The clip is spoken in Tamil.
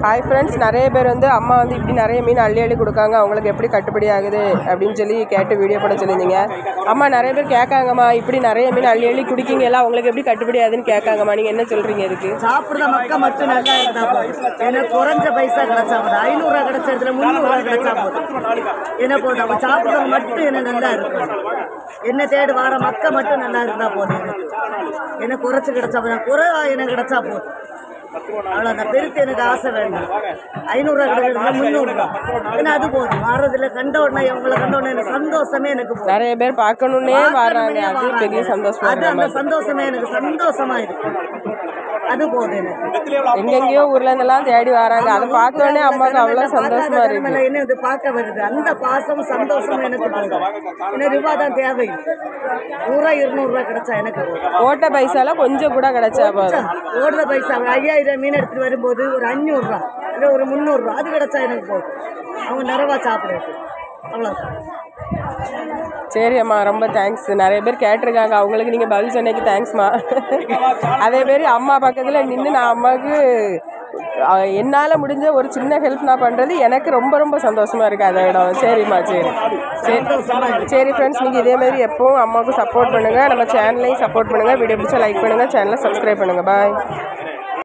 ஹாய் ஃப்ரெண்ட்ஸ் நிறைய பேர் வந்து அம்மா வந்து இப்படி நிறைய மீன் அள்ளி அள்ளி கொடுக்காங்க அவங்களுக்கு எப்படி கட்டுப்படி ஆகுது அப்படின்னு சொல்லி கேட்டு வீடியோ போட சொல்லியிருந்தீங்க அம்மா நிறைய பேர் கேட்காங்கம்மா இப்படி நிறைய மீன் அள்ளி அள்ளி குடிக்கீங்கல்ல அவங்களுக்கு எப்படி கட்டுப்படி ஆகுதுன்னு கேட்காங்கம்மா நீங்கள் என்ன சொல்கிறீங்க இதுக்கு சாப்பிடுற மக்கள் மட்டும் நல்லா இருந்தா போதும் எனக்கு குறைஞ்ச பைசா கிடைச்சா போதும் ஐநூறுரூவா கிடைச்ச இடத்துல முந்நூறுரூவா கிடைச்சா போதும் என்ன போதும் அவங்க சாப்பிடுறது மட்டும் எனக்கு நல்லா இருக்கும் என்ன தேடி வர மக்கள் மட்டும் நல்லா இருந்தா போதும் எனக்கு எனக்கு குறைச்சு கிடைச்சா போதும் குறைவா எனக்கு கிடைச்சா போதும் அவ்வளோதான் பெருத்து எனக்கு ஆசை வேண்டாம் ஐநூறுரூவா கிடைக்கிறது முந்நூறுரூவா ஏன்னா அது போதும் வர்றதில்ல கண்ட உடனே உங்களை கண்ட உடனே எனக்கு சந்தோஷமே எனக்கு போதும் நிறைய பேர் பார்க்கணுன்னே வராங்க அது பெரிய சந்தோஷமா அது இருக்கிற அந்த மாதிரி சந்தோஷமே எனக்கு சந்தோஷமா இருக்கு அது போதும் எனக்கு எங்கெங்கேயோ ஊர்ல இருந்தெல்லாம் தேடி வராங்க அதை பார்த்தோன்னே அம்மாவுக்கு அவ்வளோ சந்தோஷமா இருக்கு மேல என்ன இது பார்க்க வருது அந்த பாசம் சந்தோஷம் எனக்கு போதும் என்ன ரூபா தான் தேவை நூறுரூவா இருநூறுவா கிடைச்சா எனக்கு போதும் ஓட்ட பைசால கொஞ்சம் கூட கிடைச்சா போதும் ஓடுற பைசா ஒரு ஐயாயிரம் மீன் எடுத்துட்டு வரும்போது ஒரு அஞ்சூறுரூவா இல்லை ஒரு முந்நூறுரூவா அது கிடைச்சா எனக்கு போதும் அவங்க நிறைவா சாப்பிடுறது அவ்வளோதான் சரி அம்மா ரொம்ப தேங்க்ஸ் நிறைய பேர் கேட்டிருக்காங்க அவங்களுக்கு நீங்கள் பதில் சொன்னதுக்கு தேங்க்ஸ்மா அதே மாதிரி அம்மா பக்கத்தில் நின்று நான் அம்மாவுக்கு என்னால் முடிஞ்ச ஒரு சின்ன ஹெல்ப் நான் பண்ணுறது எனக்கு ரொம்ப ரொம்ப சந்தோஷமாக இருக்குது அதை இடம் சரிம்மா சரி சரி சரி ஃப்ரெண்ட்ஸ் நீங்கள் இதே மாதிரி எப்பவும் அம்மாவுக்கு சப்போர்ட் பண்ணுங்கள் நம்ம சேனலையும் சப்போர்ட் பண்ணுங்கள் வீடியோ பிடிச்சா லைக் பண்ணுங்கள் சேனலை சப்ஸ்கிரைப் பண்ணுங்கள் பாய்